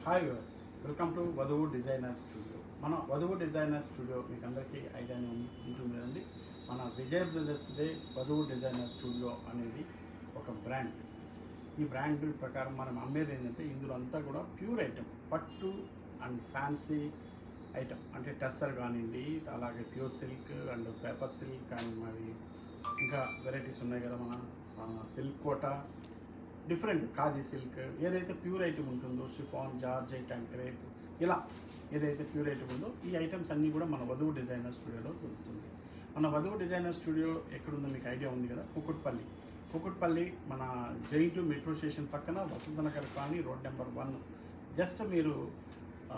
hi viewers welcome to Vadhuvu designer studio మన Vadhuvu designer studio మీకు అందరికీ ఐడియానే ఉం- ఉంటుంది కదండి మన విజయ్ బ్రదర్స్ డే వధువు డిజైనర్ స్టూడియో అనేది ఒక బ్రాండ్ ఈ బ్రాండ్ ప్రకారం మనం అమ్మేది ఏంటంటే ఇందులో అంతా కూడా ప్యూర్ ఐటమ్ పట్టు అండ్ ఫ్యాన్సీ ఐటమ్ అంటే టెస్సర్ కానివ్వండి అలాగే pure silk and paper silk and మరి ఇంకా వెరైటీస్ ఉన్నాయి కదా మన silk Kota different khadi silk ఏదైతే ప్యూర్ ఐటమ్ ఉంటుందో షిఫాన్ జార్జెట్ అండ్ క్రేప్ ఇలా ఏదైతే ప్యూర్ ఐటమ్ ఉందో ఈ ఐటమ్స్ అన్నీ కూడా మన వధువు డిజైనర్ స్టూడియోలో దొరుకుతుంది మన వధువు డిజైనర్ స్టూడియో ఎక్కడుందో మీకు ఐడియా ఉంది కదా కుకుట్పల్లి కుకుట్పల్లి మన జైంటు మెట్రో స్టేషన్ పక్కన Vasanthnagar colony road number one just మీరు ఆ,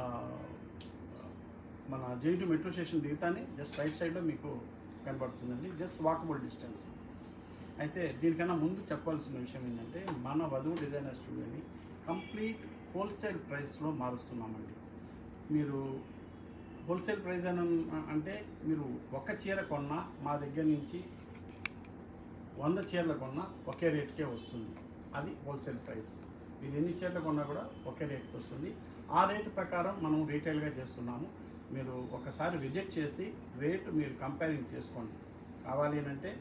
మన జైంటు మెట్రో స్టేషన్ దిగుతానే జస్ట్ రైట్ సైడ్లో మీకు కనబడుతుందండి జస్ట్ వాకబుల్ డిస్టెన్స్ అయితే దీనికన్నా ముందు చెప్పాల్సిన విషయం ఏంటంటే మన వధువు డిజైనర్ స్టూడియోని కంప్లీట్ హోల్సేల్ ప్రైస్లో మారుస్తున్నామండి మీరు హోల్సేల్ ప్రైస్ అని అంటే మీరు ఒక చీర కొన్నా మా దగ్గర నుంచి వంద చీరలు కొన్నా ఒకే రేట్కే వస్తుంది అది హోల్సేల్ ప్రైస్ మీరు ఎన్ని చీరలు కొన్నా కూడా ఒకే రేట్కి వస్తుంది ఆ రేటు ప్రకారం మనం రీటైల్గా చేస్తున్నాము మీరు ఒకసారి విజిట్ చేసి రేటు మీరు కంపేరింగ్ చేసుకోండి కావాలి అని అంటే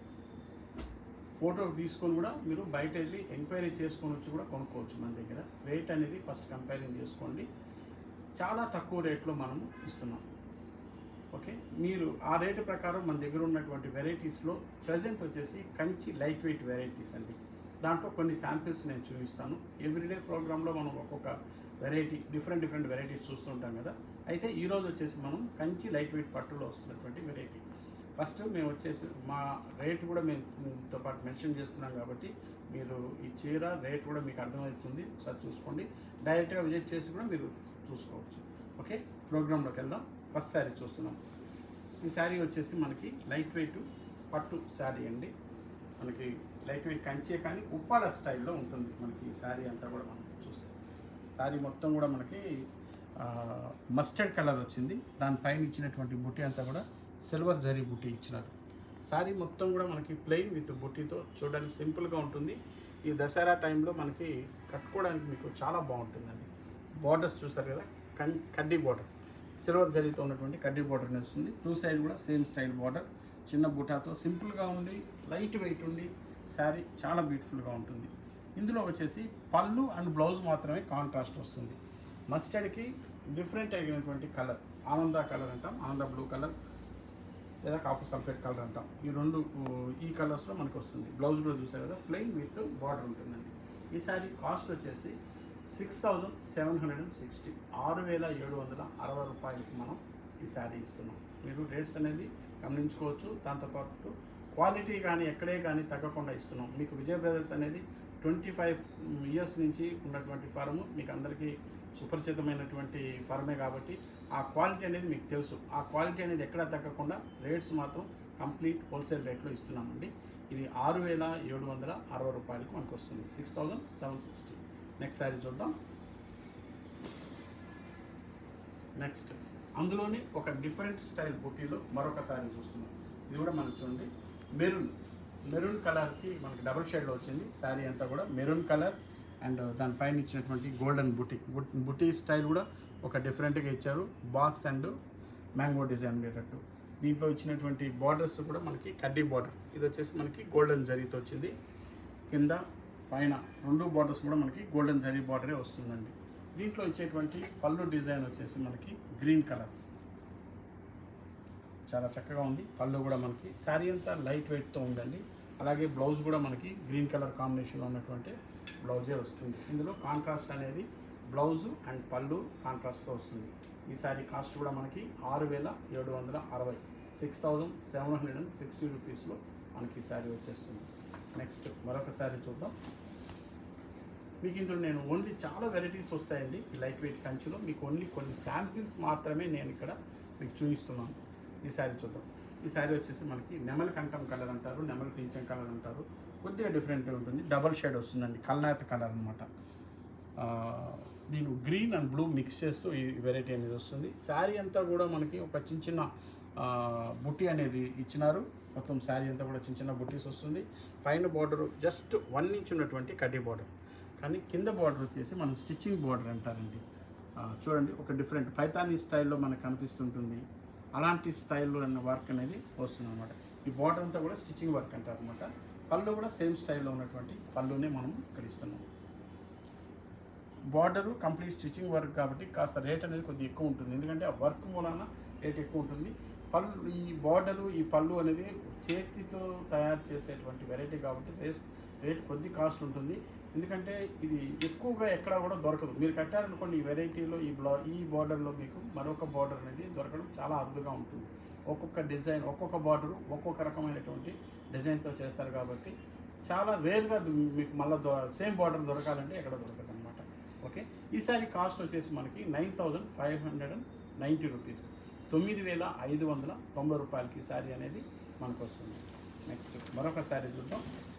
ఫోటో తీసుకొని కూడా మీరు బయట వెళ్ళి ఎంక్వైరీ చేసుకొని వచ్చి కూడా కొనుక్కోవచ్చు మన దగ్గర రేట్ అనేది ఫస్ట్ కంపేరింగ్ చేసుకోండి చాలా తక్కువ రేట్లో మనము ఇస్తున్నాం ఓకే మీరు ఆ రేటు ప్రకారం మన దగ్గర ఉన్నటువంటి వెరైటీస్లో ప్రజెంట్ వచ్చేసి కంచి లైట్ వెయిట్ వెరైటీస్ అండి దాంట్లో కొన్ని శాంపిల్స్ నేను చూపిస్తాను ఎవ్రీడే ప్రోగ్రాంలో మనం ఒక్కొక్క వెరైటీ డిఫరెంట్ డిఫరెంట్ వెరైటీస్ చూస్తుంటాం కదా అయితే ఈరోజు వచ్చేసి మనం కంచి లైట్ వెయిట్ పట్టులో వస్తున్నటువంటి వెరైటీ ఫస్ట్ మేము వచ్చేసి మా రేట్ కూడా మేము మీతో పాటు మెన్షన్ చేస్తున్నాం కాబట్టి మీరు ఈ చీర రేట్ కూడా మీకు అర్థమవుతుంది ఒకసారి చూసుకోండి డైరెక్ట్గా విజిట్ చేసి కూడా మీరు చూసుకోవచ్చు ఓకే ప్రోగ్రాంలోకి వెళ్దాం ఫస్ట్ శారీ చూస్తున్నాం ఈ శారీ వచ్చేసి మనకి లైట్ వెయిట్ పట్టు శారీ అండి మనకి లైట్ వెయిట్ కంచే కానీ ఉప్పాడ స్టైల్లో ఉంటుంది మనకి ఈ శారీ అంతా కూడా మనం చూస్తే శారీ మొత్తం కూడా మనకి మస్టర్డ్ కలర్ వచ్చింది దానిపైన ఇచ్చినటువంటి బుట్టి అంతా కూడా సిల్వర్ జరీ బుట్టి ఇచ్చినారు శారీ మొత్తం కూడా మనకి ప్లెయిన్ విత్ బుట్టితో చూడడానికి సింపుల్గా ఉంటుంది ఈ దసరా టైంలో మనకి కట్టుకోవడానికి మీకు చాలా బాగుంటుందండి బార్డర్స్ చూస్తారు కదా కన్ కడ్డీ బార్డర్ సిల్వర్ జరీతో ఉన్నటువంటి కడ్డీ బార్డర్ వస్తుంది టూ సైడ్ కూడా సేమ్ స్టైల్ బార్డర్ చిన్న బుటాతో సింపుల్గా ఉండి లైట్ వెయిట్ ఉండి శారీ చాలా బ్యూటిఫుల్గా ఉంటుంది ఇందులో వచ్చేసి పళ్ళు అండ్ బ్లౌజ్ మాత్రమే కాంట్రాస్ట్ వస్తుంది మస్టర్డ్కి డిఫరెంట్ అయినటువంటి కలర్ ఆనంద కలర్ అంటాం ఆనంద బ్లూ కలర్ లేదా కాఫర్ సల్ఫేట్ కలర్ అంటాం ఈ రెండు ఊ, ఈ కలర్స్లో మనకు వస్తుంది బ్లౌజ్ కూడా చూసారు కదా ప్లెయిన్ విత్ బార్డర్ ఉంటుందండి ఈ శారీ కాస్ట్ వచ్చేసి six thousand seven hundred and sixty ఆరు వేల ఏడు వందల అరవై రూపాయలకి మనం ఈ శారీ ఇస్తున్నాం మీరు రేట్స్ అనేది గమనించుకోవచ్చు దాంతోపాటు క్వాలిటీ కానీ ఎక్కడే కానీ తగ్గకుండా ఇస్తున్నాం మీకు విజయ్ బ్రదర్స్ అనేది ట్వంటీ ఫైవ్ ఇయర్స్ నుంచి ఉన్నటువంటి ఫర్మ్ మీకు అందరికీ సుపరిచితమైనటువంటి ఫర్మే కాబట్టి ఆ క్వాలిటీ అనేది మీకు తెలుసు ఆ క్వాలిటీ అనేది ఎక్కడా తగ్గకుండా రేట్స్ మాత్రం కంప్లీట్ హోల్సేల్ రేట్లో ఇస్తున్నామండి ఇది ఆరు వేల ఏడు వందల అరవై రూపాయలకు మనకు వస్తుంది six thousand seven sixty next sari చూద్దాం నెక్స్ట్ అందులోనే ఒక డిఫరెంట్ స్టైల్ బుటీలో మరొక శారీ చూస్తున్నాం ఇది కూడా మనకు చూడండి మెరూన్ మెరూన్ కలర్కి మనకి డబుల్ షేడ్లో వచ్చింది శారీ అంతా కూడా మెరూన్ కలర్ అండ్ దానిపైన ఇచ్చినటువంటి గోల్డెన్ బుటీ బుటీ స్టైల్ కూడా ఒక డిఫరెంట్గా ఇచ్చారు బాక్స్ అండ్ మ్యాంగో డిజైన్ ఉండేటట్టు దీంట్లో ఇచ్చినటువంటి బార్డర్స్ కూడా మనకి కడ్డీ బార్డర్ ఇది వచ్చేసి మనకి గోల్డెన్ జరీతో వచ్చింది కింద పైన రెండు బార్డర్స్ కూడా మనకి గోల్డెన్ జరీ బార్డరే వస్తుందండి దీంట్లో ఇచ్చేటువంటి పళ్ళు డిజైన్ వచ్చేసి మనకి గ్రీన్ కలర్ చాలా చక్కగా ఉంది పళ్ళు కూడా మనకి శారీ అంతా లైట్ వెయిట్తో ఉందండి అలాగే బ్లౌజ్ కూడా మనకి గ్రీన్ కలర్ కాంబినేషన్లో ఉన్నటువంటి బ్లౌజే వస్తుంది ఇందులో కాంట్రాస్ట్ అనేది బ్లౌజు అండ్ పళ్ళు కాంట్రాస్ట్తో వస్తుంది ఈ శారీ కాస్ట్ కూడా మనకి ఆరు వేల ఏడు వందల అరవై six thousand seven hundred and sixty రూపీస్లో మనకి ఈ శారీ వచ్చేస్తుంది నెక్స్ట్ మరొక శారీ చూద్దాం మీకు ఇందులో నేను ఓన్లీ చాలా వెరైటీస్ వస్తాయండి ఈ లైట్ వెయిట్ కంచులో మీకు ఓన్లీ కొన్ని శాంపిల్స్ మాత్రమే నేను ఇక్కడ మీకు చూపిస్తున్నాను ఈ శారీ చూద్దాం ఈ శారీ వచ్చేసి మనకి నెమలి కంఠం కలర్ అంటారు నెమలి పింఛం కలర్ అంటారు కొద్దిగా డిఫరెంట్గా ఉంటుంది డబల్ షేడ్ వస్తుందండి కల్నాత కలర్ అనమాట దీని గ్రీన్ అండ్ బ్లూ మిక్స్ చేస్తూ ఈ వెరైటీ అనేది వస్తుంది శారీ అంతా కూడా మనకి ఒక చిన్న చిన్న ఆ, బుట్టి అనేది ఇచ్చినారు మొత్తం శారీ అంతా కూడా చిన్న చిన్న బుట్టీస్ వస్తుంది పైన బార్డర్ జస్ట్ వన్ ఇంచ్ ఉన్నటువంటి కడ్డీ బార్డర్ కానీ కింద బార్డర్ వచ్చేసి మనం స్టిచ్చింగ్ బార్డర్ అంటారండి ఆ, చూడండి ఒక డిఫరెంట్ పైతానీ స్టైల్లో మనకు కనిపిస్తుంటుంది అలాంటి స్టైల్లో అన్న వర్క్ అనేది వస్తుంది అనమాట ఈ బార్డర్ అంతా కూడా స్టిచ్చింగ్ వర్క్ అంటారు అనమాట పళ్ళు కూడా సేమ్ స్టైల్లో ఉన్నటువంటి పళ్ళునే మనం ఇక్కడ ఇస్తున్నాం బార్డరు కంప్లీట్ స్టిచ్చింగ్ వర్క్ కాబట్టి కాస్త రేట్ అనేది కొద్దిగా ఎక్కువ ఉంటుంది ఎందుకంటే ఆ వర్క్ మూలాన రేట్ ఎక్కువ ఉంటుంది పళ్ళు ఈ బార్డరు ఈ పళ్ళు అనేది చేతితో తయారు చేసేటువంటి వెరైటీ కాబట్టి రేట్ రేట్ కొద్ది కాస్ట్ ఉంటుంది ఎందుకంటే ఇది ఎక్కువగా ఎక్కడ కూడా దొరకదు మీరు కట్టారనుకోండి ఈ వెరైటీలో ఈ బ్లా ఈ బార్డర్లో మీకు మరొక బార్డర్ అనేది దొరకడం చాలా అరుదుగా ఉంటుంది ఒక్కొక్క డిజైన్ ఒక్కొక్క బార్డరు ఒక్కొక్క రకమైనటువంటి డిజైన్తో చేస్తారు కాబట్టి చాలా రేర్గా మీకు మళ్ళీ దొ సేమ్ బార్డర్ దొరకాలంటే ఎక్కడ దొరకదు అనమాట ఓకే ఈ సారీ కాస్ట్ వచ్చేసి మనకి nine thousand five hundred and ninety rupees తొమ్మిది వేల ఐదు వందల తొంభై రూపాయలకి ఈ శారీ అనేది మనకు వస్తుంది నెక్స్ట్ మరొక శారీ చూద్దాం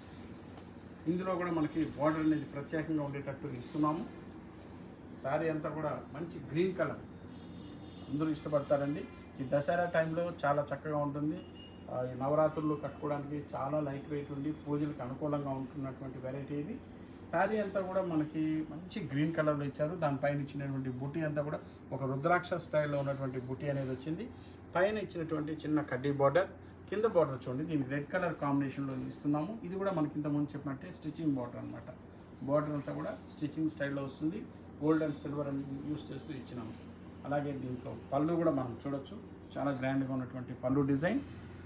ఇందులో కూడా మనకి బార్డర్ అనేది ప్రత్యేకంగా ఉండేటట్టు ఇస్తున్నాము శారీ అంతా కూడా మంచి గ్రీన్ కలర్ అందరూ ఇష్టపడతారండి ఈ దసరా టైంలో చాలా చక్కగా ఉంటుంది ఆ, ఈ నవరాత్రులు కట్టుకోవడానికి చాలా లైట్ వెయిట్ ఉండి పూజలకు అనుకూలంగా ఉంటున్నటువంటి వెరైటీ ఇది శారీ అంతా కూడా మనకి మంచి గ్రీన్ కలర్లో ఇచ్చారు దానిపైన ఇచ్చినటువంటి బుట్టి అంతా కూడా ఒక రుద్రాక్ష స్టైల్లో ఉన్నటువంటి బుట్టి అనేది వచ్చింది పైన ఇచ్చినటువంటి చిన్న కడ్డీ బార్డర్ కింద బార్డర్ చూడండి దీనికి రెడ్ కలర్ కాంబినేషన్లో ఇస్తున్నాము ఇది కూడా మనకి ఇంతకుముందు చెప్పినట్టే స్టిచ్చింగ్ బార్డర్ అనమాట బార్డర్ అంతా కూడా స్టిచ్చింగ్ స్టైల్లో వస్తుంది గోల్డ్ అండ్ సిల్వర్ అని యూస్ చేస్తూ ఇచ్చినాము అలాగే దీంట్లో పళ్ళు కూడా మనం చూడొచ్చు చాలా గ్రాండ్గా ఉన్నటువంటి పళ్ళు డిజైన్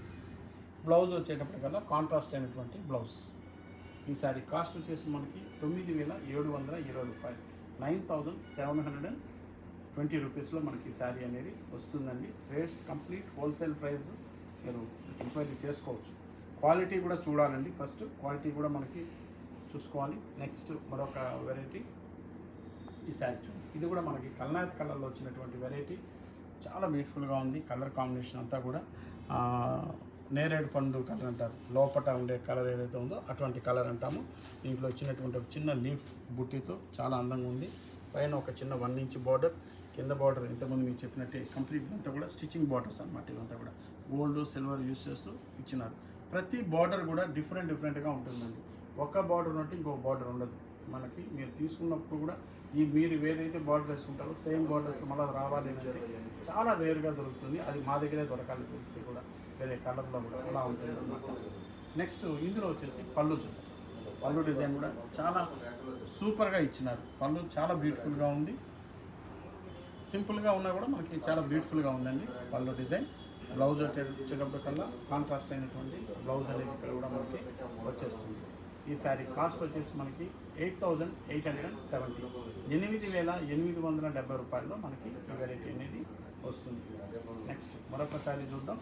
బ్లౌజ్ వచ్చేటప్పటికల్లా కాంట్రాస్ట్ అయినటువంటి బ్లౌజ్ ఈ సారీ కాస్ట్ వచ్చేసి మనకి తొమ్మిది వేల ఏడు వందల ఇరవై రూపాయలు nine thousand seven hundred and twenty రూపీస్లో మనకి ఈ శారీ అనేది వస్తుందండి రేట్స్ కంప్లీట్ హోల్సేల్ ప్రైస్ మీరు ఎంక్వైరీ చేసుకోవచ్చు క్వాలిటీ కూడా చూడాలండి ఫస్ట్ క్వాలిటీ కూడా మనకి చూసుకోవాలి నెక్స్ట్ మరొక వెరైటీ ఈ శారీ చూడండి ఇది కూడా మనకి కల్నాథ్ కలర్లో వచ్చినటువంటి వెరైటీ చాలా బ్యూటిఫుల్గా ఉంది కలర్ కాంబినేషన్ అంతా కూడా ఆ, నేరేడు పండు కలర్ అంటారు లోపట ఉండే కలర్ ఏదైతే ఉందో అటువంటి కలర్ అంటాము దీంట్లో వచ్చినటువంటి ఒక చిన్న లీఫ్ బుట్టితో చాలా అందంగా ఉంది పైన ఒక చిన్న వన్ ఇంచ్ బార్డర్ కింద బార్డర్ ఇంతకుముందు మీకు చెప్పినట్టే కంప్లీట్ అంతా కూడా స్టిచ్చింగ్ బార్డర్స్ అనమాట ఇదంతా కూడా గోల్డ్ సిల్వర్ యూస్ చేస్తూ ఇచ్చినారు ప్రతి బార్డర్ కూడా డిఫరెంట్ డిఫరెంట్గా ఉంటుందండి ఒక్క బార్డర్ ఉంటే ఇంకో బార్డర్ ఉండదు మనకి మీరు తీసుకున్నప్పుడు కూడా ఈ మీరు ఏదైతే బార్డర్ వేసుకుంటారో సేమ్ బార్డర్స్ మళ్ళీ రావాలి అంటే చాలా రేర్గా దొరుకుతుంది అది మా దగ్గరే దొరకాలి దొరికితే కూడా వేరే కలర్లో కూడా అలా ఉంటుంది అనమాట నెక్స్ట్ ఇందులో వచ్చేసి పళ్ళు చూద్దాం పళ్ళు డిజైన్ కూడా చాలా సూపర్గా ఇచ్చినారు పళ్ళు చాలా బ్యూటిఫుల్గా ఉంది సింపుల్గా ఉన్నా కూడా మనకి చాలా బ్యూటిఫుల్గా ఉందండి పళ్ళు డిజైన్ బ్లౌజ్ వచ్చే వచ్చేటప్పటికల్లా కాంట్రాస్ట్ అయినటువంటి బ్లౌజ్ అనేది ఇక్కడ కూడా మనకి వచ్చేస్తుంది ఈ శారీ కాస్ట్ వచ్చేసి మనకి eight thousand eight hundred and seventy ఎనిమిది వేల ఎనిమిది వందల డెబ్బై రూపాయల్లో మనకి ఈ వెరైటీ అనేది వస్తుంది నెక్స్ట్ మరొక శారీ చూద్దాం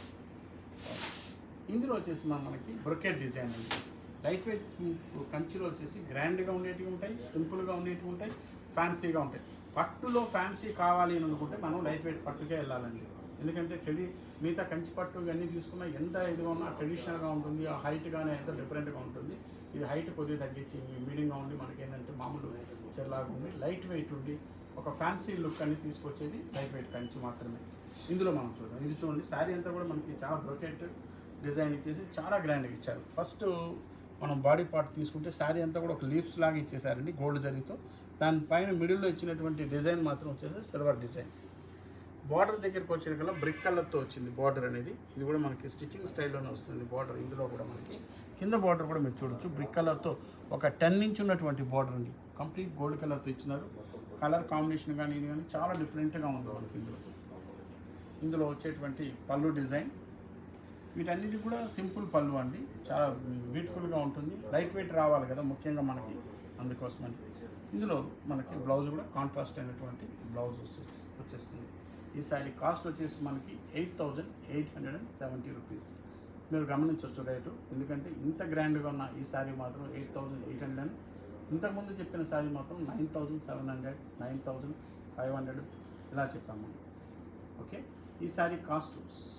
ఇందులో వచ్చేసి మన- మనకి బ్రొకెట్ డిజైన్ అండి లైట్ వెయిట్ కంచిలో వచ్చేసి గ్రాండ్గా ఉండేటివి ఉంటాయి సింపుల్గా ఉండేటివి ఉంటాయి ఫ్యాన్సీగా ఉంటాయి పట్టులో ఫ్యాన్సీ కావాలి అని అనుకుంటే మనం లైట్ వెయిట్ పట్టుకే వెళ్ళాలండి ఎందుకంటే ట్రెడి మిగతా కంచి పట్టు ఇవన్నీ తీసుకున్నా ఎంత ఇదిగా ఉన్నా ట్రెడిషనల్గా ఉంటుంది ఆ హైట్ కానీ ఎంత డిఫరెంట్గా ఉంటుంది ఇది హైట్ కొద్దిగా తగ్గించి మీడియంగా ఉండి మనకి ఏంటంటే మామూలు చెరలాగా ఉండి లైట్ వెయిట్ ఉండి ఒక ఫ్యాన్సీ లుక్ అని తీసుకొచ్చేది లైట్ వెయిట్ కంచి మాత్రమే ఇందులో మనం చూద్దాం ఇది చూడండి శారీ అంతా కూడా మనకి చాలా బ్రొకెట్ డిజైన్ ఇచ్చేసి చాలా గ్రాండ్గా ఇచ్చారు ఫస్ట్ మనం బాడీ పార్ట్ తీసుకుంటే శారీ అంతా కూడా ఒక లీవ్స్ లాగా ఇచ్చేసారండి గోల్డ్ జరీతో దానిపైన మిడిల్లో ఇచ్చినటువంటి డిజైన్ మాత్రం వచ్చేసి సిల్వర్ డిజైన్ బార్డర్ దగ్గరికి వచ్చేకల్లా బ్రిక్ కలర్తో వచ్చింది బార్డర్ అనేది ఇది కూడా మనకి స్టిచ్చింగ్ స్టైల్లోనే వస్తుంది బార్డర్ ఇందులో కూడా మనకి కింద బార్డర్ కూడా మీరు చూడొచ్చు బ్రిక్ కలర్తో ఒక టెన్ ఇంచ్ ఉన్నటువంటి బార్డర్ అండి కంప్లీట్ గోల్డ్ కలర్తో ఇచ్చినారు కలర్ కాంబినేషన్ కానీ ఇది కానీ చాలా డిఫరెంట్గా ఉంది మనకి ఇందులో ఇందులో వచ్చేటువంటి పళ్ళు డిజైన్ వీటన్నిటి కూడా సింపుల్ పళ్ళు అండి చాలా బ్యూటిఫుల్గా ఉంటుంది లైట్ వెయిట్ రావాలి కదా ముఖ్యంగా మనకి అందుకోసమని ఇందులో మనకి బ్లౌజ్ కూడా కాంట్రాస్ట్ అయినటువంటి బ్లౌజ్ వచ్చే- వచ్చేస్తుంది ఈ శారీ కాస్ట్ వచ్చేసి మనకి eight thousand eight hundred and seventy rupees మీరు గమనించవచ్చు రేటు ఎందుకంటే ఇంత గ్రాండ్గా ఉన్న ఈ శారీ మాత్రం eight thousand eight hundred and ఇంతకుముందు చెప్పిన శారీ మాత్రం nine thousand seven hundred nine thousand five hundred ఇలా చెప్పాము ఓకే ఈ శారీ కాస్ట్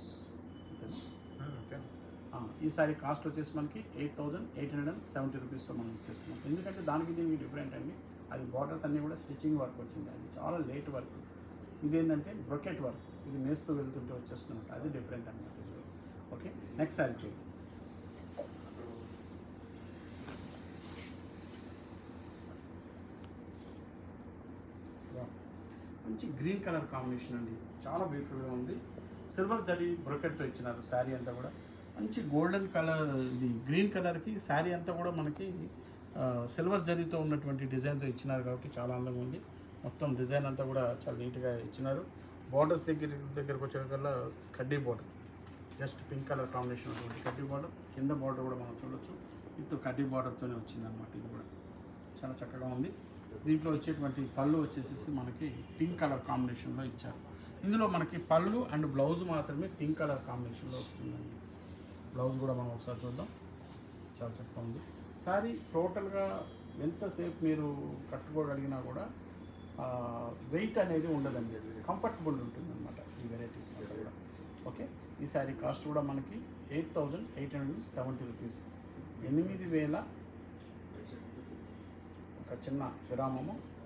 ఆ, ఈ సారీ కాస్ట్ వచ్చేసి మనకి eight thousand eight hundred and seventy రూపీస్లో మనం ఇచ్చేస్తున్నాం ఎందుకంటే దానికి దీనికి డిఫరెంట్ అండి అది బార్డర్స్ అన్నీ కూడా స్టిచ్చింగ్ వర్క్ వచ్చింది అది చాలా లేట్ వర్క్ ఇదేంటంటే బ్రొకెట్ వర్క్ ఇది నేస్తూ వెళ్తుంటే వచ్చేస్తున్నట్టు అది డిఫరెంట్ అనమాట ఇది ఓకే నెక్స్ట్ సారీ చూద్దాం మంచి గ్రీన్ కలర్ కాంబినేషన్ అండి చాలా బ్యూటిఫుల్గా ఉంది సిల్వర్ జరీ బ్రొకెట్తో ఇచ్చినారు శారీ అంతా కూడా మంచి గోల్డెన్ కలర్ ఇది గ్రీన్ కలర్కి శారీ అంతా కూడా మనకి ఆ, సిల్వర్ జరీతో ఉన్నటువంటి డిజైన్తో ఇచ్చినారు కాబట్టి చాలా అందంగా ఉంది మొత్తం డిజైన్ అంతా కూడా చాలా నీట్గా ఇచ్చినారు బార్డర్స్ దగ్గర దగ్గరకు వచ్చేకల్లా కడ్డీ border just pink colour combination ఉన్నటువంటి కడ్డీ బార్డర్ కింద బార్డర్ కూడా మనం చూడొచ్చు విత్ కడ్డీ బార్డర్తోనే వచ్చింది అనమాట ఇది కూడా చాలా చక్కగా ఉంది దీంట్లో వచ్చేటువంటి పళ్ళు వచ్చేసేసి మనకి పింక్ కలర్ కాంబినేషన్లో ఇచ్చారు ఇందులో మనకి పళ్ళు అండ్ బ్లౌజ్ మాత్రమే పింక్ కలర్ కాంబినేషన్లో వస్తుందండి బ్లౌజ్ కూడా మనం ఒకసారి చూద్దాం చాలా చక్కగా ఉంది సారీ టోటల్గా ఎంతసేపు మీరు కట్టుకోగలిగినా కూడా వెయిట్ అనేది ఉండదండి కంఫర్టబుల్ ఉంటుంది అనమాట ఈ వెరైటీస్ అంతా కూడా ఓకే ఈ శారీ కాస్ట్ కూడా మనకి eight thousand eight hundred seventy rupees ఎనిమిది వేల ఒక చిన్న విరామము